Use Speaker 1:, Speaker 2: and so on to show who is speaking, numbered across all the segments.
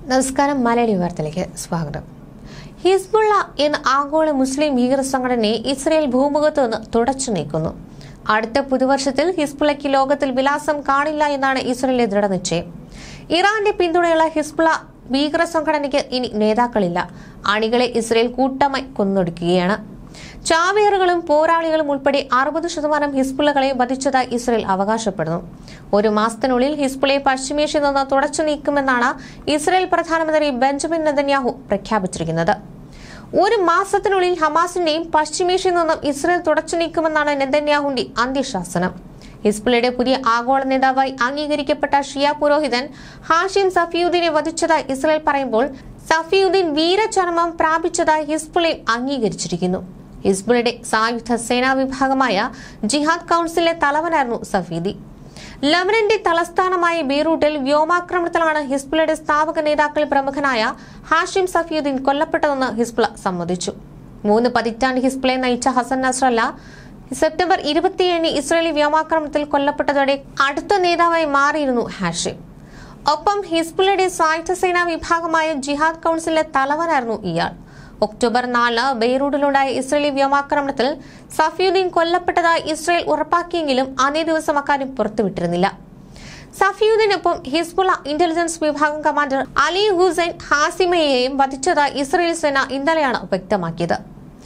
Speaker 1: നമസ്കാരം മലയാളി വാർത്തയിലേക്ക് സ്വാഗതം ഹിസ്ബുള്ള എന്ന ആഗോള മുസ്ലിം ഭീകര സംഘടനയെ ഇസ്രയേൽ ഭൂമുഖത്ത് നിന്ന് തുടച്ചു നീക്കുന്നു അടുത്ത പുതുവർഷത്തിൽ ഹിസ്ബുള്ളയ്ക്ക് ലോകത്തിൽ വിലാസം കാണില്ല എന്നാണ് ഇസ്രയേലിന്റെ ദൃഢനിശ്ചയം ഇറാന്റെ പിന്തുണയുള്ള ഹിസ്ബുള്ള ഭീകര സംഘടനയ്ക്ക് ഇനി നേതാക്കളില്ല അണികളെ ഇസ്രയേൽ കൂട്ടമായി കൊന്നൊടുക്കുകയാണ് ചാവേറുകളും പോരാളികളും ഉൾപ്പെടെ അറുപത് ശതമാനം ഹിസ്ബുള്ളകളെ വധിച്ചതായി ഇസ്രയേൽ അവകാശപ്പെടുന്നു ഒരു മാസത്തിനുള്ളിൽ ഹിസ്ബുളയെ പശ്ചിമേഷ്യയിൽ നിന്ന് തുടച്ചു നീക്കുമെന്നാണ് ഇസ്രയേൽ പ്രധാനമന്ത്രി ബെഞ്ചമിൻ നെതന്യാഹു പ്രഖ്യാപിച്ചിരിക്കുന്നത് ഒരു മാസത്തിനുള്ളിൽ ഹമാസിന്റെയും പശ്ചിമേഷ്യയിൽ നിന്നും ഇസ്രയേൽ തുടച്ചു നീക്കുമെന്നാണ് നെതന്യാഹുവിന്റെ അന്ത്യശാസനം ഹിസ്ബുള്ളയുടെ പുതിയ ആഗോള നേതാവായി അംഗീകരിക്കപ്പെട്ട ഷിയ പുരോഹിതൻ ഹാഷിം സഫിയുദ്ദീനെ വധിച്ചതായി ഇസ്രയേൽ പറയുമ്പോൾ സഫിയുദ്ദീൻ വീരചരമം പ്രാപിച്ചതായി ഹിസ്ബുള്ളയും അംഗീകരിച്ചിരിക്കുന്നു ഹിസ്ബുള്ളയുടെ സായുധ സേനാ വിഭാഗമായ ജിഹാദ് കൗൺസിലിലെ തലവനായിരുന്നു സഫീദി ലബനന്റെ തലസ്ഥാനമായ ബീറൂട്ടിൽ വ്യോമാക്രമണത്തിലാണ് ഹിസ്ബുള്ളയുടെ സ്ഥാപക നേതാക്കളിൽ പ്രമുഖനായ ഹാഷിം സഫിയുദ്ദീൻ കൊല്ലപ്പെട്ടതെന്ന് ഹിസ്ബുള്ള സമ്മതിച്ചു മൂന്ന് പതിറ്റാണ്ട് ഹിസ്ബുളയെ നയിച്ച ഹസൻ നസ്രല്ല സെപ്റ്റംബർ ഇരുപത്തിയേഴിന് ഇസ്രയേലി വ്യോമാക്രമണത്തിൽ കൊല്ലപ്പെട്ടതോടെ അടുത്ത നേതാവായി മാറിയിരുന്നു ഹാഷിം ഒപ്പം ഹിസ്ബുള്ളയുടെ സായുധ സേനാ വിഭാഗമായ ജിഹാദ് കൗൺസിലിലെ തലവനായിരുന്നു ഇയാൾ ഒക്ടോബർ നാലിന് ബെയ്റൂട്ടിലുണ്ടായ ഇസ്രയേലി വ്യോമാക്രമണത്തിൽ സഫിയുദ്ദീൻ കൊല്ലപ്പെട്ടതായി ഇസ്രയേൽ ഉറപ്പാക്കിയെങ്കിലും അതേ ദിവസം അക്കാര്യം പുറത്തുവിട്ടിരുന്നില്ല സഫിയുദ്ദീനൊപ്പം ഹിസ്ബുള്ള ഇന്റലിജൻസ് വിഭാഗം കമാൻഡർ അലി ഹുസൈൻ ഹാസിമയെയും വധിച്ചതായി ഇസ്രയേൽ സേന ഇന്നലെയാണ് വ്യക്തമാക്കിയത്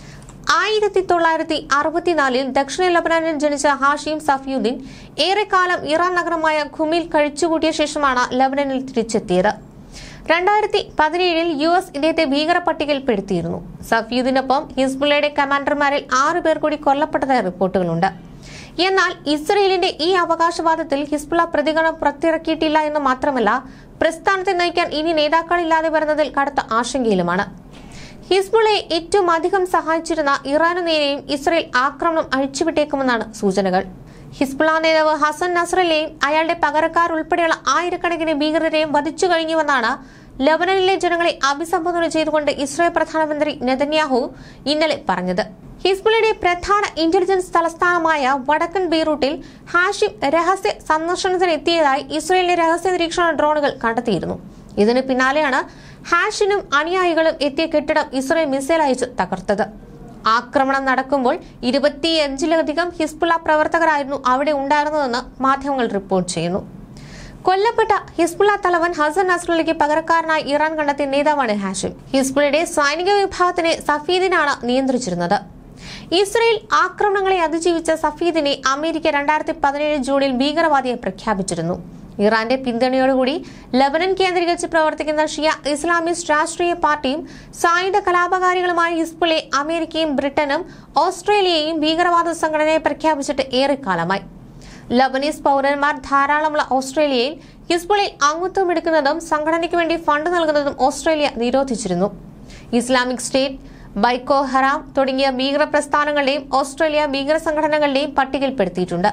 Speaker 1: ആയിരത്തി തൊള്ളായിരത്തി അറുപത്തിനാലിൽ ദക്ഷിണ ലബനാനിൽ ജനിച്ച ഹാഷിം സഫിയുദ്ദീൻ ഏറെക്കാലം ഇറാൻ നഗരമായ ഖുമിൽ കഴിച്ചുകൂട്ടിയ ശേഷമാണ് ലബനനിൽ തിരിച്ചെത്തിയത് രണ്ടായിരത്തി പതിനേഴിൽ യു എസ് ഇദ്ദേഹത്തെ ഭീകര പട്ടികയിൽപ്പെടുത്തിയിരുന്നു സഫിയുദ്ദീനൊപ്പം ഹിസ്ബുള്ളയുടെ കമാൻഡർമാരിൽ ആറു പേർ കൂടി കൊല്ലപ്പെട്ടതായി റിപ്പോർട്ടുകളുണ്ട് എന്നാൽ ഇസ്രയേലിന്റെ ഈ അവകാശവാദത്തിൽ ഹിസ്ബുള്ള പ്രതികരണം പുറത്തിറക്കിയിട്ടില്ല എന്ന് മാത്രമല്ല പ്രസ്ഥാനത്തെ നയിക്കാൻ ഇനി നേതാക്കളില്ലാതെ വരുന്നതിൽ കടുത്ത ആശങ്കയിലുമാണ് ഹിസ്ബുള്ളയെ ഏറ്റവും അധികം സഹായിച്ചിരുന്ന ഇറാനു നേരെയും ഇസ്രയേൽ ആക്രമണം അഴിച്ചുവിട്ടേക്കുമെന്നാണ് സൂചനകൾ ഹിസ്ബുള്ള നേതാവ് ഹസൻ നസ്രലെയും അയാളുടെ പകരക്കാർ ഉൾപ്പെടെയുള്ള ആയിരക്കണക്കിന് ഭീകരരെയും വധിച്ചു കഴിഞ്ഞുവെന്നാണ് ലബനനിലെ ജനങ്ങളെ അഭിസംബോധന ചെയ്തുകൊണ്ട് ഇസ്രായേൽ പ്രധാനമന്ത്രി നെതന്യാഹു ഇന്നലെ പറഞ്ഞത് ഹിസ്ബുള്ളയുടെ പ്രധാന ഇന്റലിജൻസ് തലസ്ഥാനമായ വടക്കൻ ബീറൂട്ടിൽ ഹാഷിം രഹസ്യ സന്ദർശനത്തിന് എത്തിയതായി ഇസ്രയേലിലെ രഹസ്യ നിരീക്ഷണ ഡ്രോണുകൾ കണ്ടെത്തിയിരുന്നു ഇതിന് പിന്നാലെയാണ് ഹാഷിനും അനുയായികളും എത്തിയ കെട്ടിടം ഇസ്രയേൽ മിസൈൽ അയച്ച് തകർത്തത് ആക്രമണം നടക്കുമ്പോൾ ഇരുപത്തിയഞ്ചിലധികം ഹിസ്ബുള്ള പ്രവർത്തകരായിരുന്നു അവിടെ ഉണ്ടായിരുന്നതെന്ന് മാധ്യമങ്ങൾ റിപ്പോർട്ട് ചെയ്യുന്നു കൊല്ലപ്പെട്ട ഹിസ്ബുള്ള തലവൻ ഹസൻ നസ്രലിക്ക് പകരക്കാരനായി ഇറാൻ കണ്ടെത്തിയ നേതാവാണ് ഹാഷിം ഹിസ്ബുള്ളയുടെ സൈനിക വിഭാഗത്തിനെ സഫീദിനാണ് നിയന്ത്രിച്ചിരുന്നത് ഇസ്രയേൽ ആക്രമണങ്ങളെ അതിജീവിച്ച സഫീദിനെ അമേരിക്ക രണ്ടായിരത്തി പതിനേഴ് ജൂണിൽ ഭീകരവാദിയെ പ്രഖ്യാപിച്ചിരുന്നു ഇറാന്റെ പിന്തുണയോടുകൂടി ലബനൻ കേന്ദ്രീകരിച്ച് പ്രവർത്തിക്കുന്ന ഷിയ ഇസ്ലാമിസ്റ്റ് രാഷ്ട്രീയ പാർട്ടിയും സായുധ കലാപകാരികളുമായ ഹിസ്ബുളെ അമേരിക്കയും ബ്രിട്ടനും ഓസ്ട്രേലിയയും ഭീകരവാദ സംഘടനയെ പ്രഖ്യാപിച്ചിട്ട് ഏറെക്കാലമായി ലബനീസ് പൗരന്മാർ ധാരാളമുള്ള ഓസ്ട്രേലിയയിൽ ഹിസ്ബുളിൽ അംഗത്വം എടുക്കുന്നതും സംഘടനയ്ക്ക് വേണ്ടി ഫണ്ട് നൽകുന്നതും ഓസ്ട്രേലിയ നിരോധിച്ചിരുന്നു ഇസ്ലാമിക് സ്റ്റേറ്റ് ബൈക്കോ ഹറാം തുടങ്ങിയ ഭീകര പ്രസ്ഥാനങ്ങളുടെയും ഓസ്ട്രേലിയ ഭീകര സംഘടനകളുടെയും പട്ടികയിൽപ്പെടുത്തിയിട്ടുണ്ട്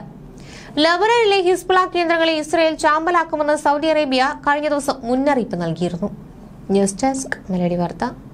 Speaker 1: ലബനനിലെ ഹിസ്ബുള കേന്ദ്രങ്ങളെ ഇസ്രയേൽ ചാമ്പലാക്കുമെന്ന് സൗദി അറേബ്യ കഴിഞ്ഞ ദിവസം മുന്നറിയിപ്പ് നൽകിയിരുന്നു ന്യൂസ് ഡെസ്ക് മലയാളി വാർത്ത